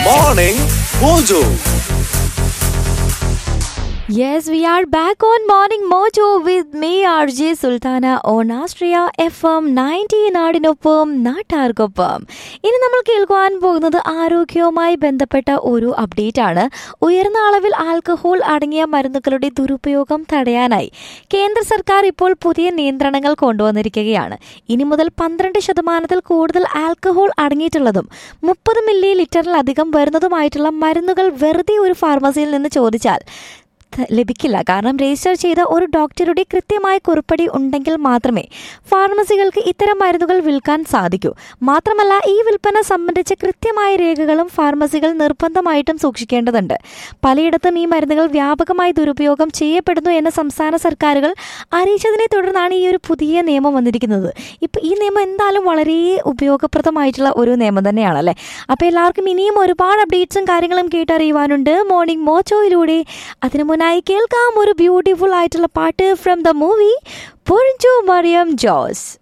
Morning Mojo. Yes, we are back on Morning Mojo with me, RJ Sultana on Astria FM 90 നാടിനൊപ്പം നാട്ടാർക്കൊപ്പം ഇനി നമ്മൾ കേൾക്കുവാൻ പോകുന്നത് ആരോഗ്യവുമായി ബന്ധപ്പെട്ട ഒരു അപ്ഡേറ്റ് ആണ് ഉയർന്ന അളവിൽ ആൽക്കഹോൾ അടങ്ങിയ മരുന്നുകളുടെ ദുരുപയോഗം തടയാനായി കേന്ദ്ര സർക്കാർ ഇപ്പോൾ പുതിയ നിയന്ത്രണങ്ങൾ കൊണ്ടുവന്നിരിക്കുകയാണ് ഇനി മുതൽ പന്ത്രണ്ട് ശതമാനത്തിൽ കൂടുതൽ ആൽക്കഹോൾ അടങ്ങിയിട്ടുള്ളതും മുപ്പത് മില്ലി ലിറ്ററിലധികം വരുന്നതുമായിട്ടുള്ള മരുന്നുകൾ വെറുതെ ഒരു ഫാർമസിയിൽ നിന്ന് ചോദിച്ചാൽ ത- ലഭിക്കില്ല കാരണം രജിസ്റ്റർ ചെയ്ത ഒരു ഡോക്ടറുടെ കൃത്യമായ കുറിപ്പടി ഉണ്ടെങ്കിൽ മാത്രമേ ഫാർമസികൾക്ക് ഇത്തരം മരുന്നുകൾ വിൽക്കാൻ സാധിക്കൂ മാത്രമല്ല ഈ വിൽപ്പന സംബന്ധിച്ച കൃത്യമായ രേഖകളും ഫാർമസികൾ നിർബന്ധമായിട്ടും സൂക്ഷിക്കേണ്ടതുണ്ട് പലയിടത്തും ഈ മരുന്നുകൾ വ്യാപകമായി ദുരുപയോഗം ചെയ്യപ്പെടുന്നു എന്ന് സംസ്ഥാന സർക്കാരുകൾ അറിയിച്ചതിനെ തുടർന്നാണ് ഈ ഒരു പുതിയ നിയമം വന്നിരിക്കുന്നത് ഇപ്പം ഈ നിയമം എന്തായാലും വളരെ ഉപയോഗപ്രദമായിട്ടുള്ള ഒരു നിയമം തന്നെയാണല്ലേ അപ്പോൾ എല്ലാവർക്കും ഇനിയും ഒരുപാട് അപ്ഡേറ്റ്സും കാര്യങ്ങളും കേട്ടറിയുവാനുണ്ട് മോർണിംഗ് മോച്ചോയിലൂടെ അതിനു മുന്നായി കേൾക്കാം ഒരു ബ്യൂട്ടിഫുൾ ആയിട്ടുള്ള പാട്ട് from the movie Porinju Mariam Jose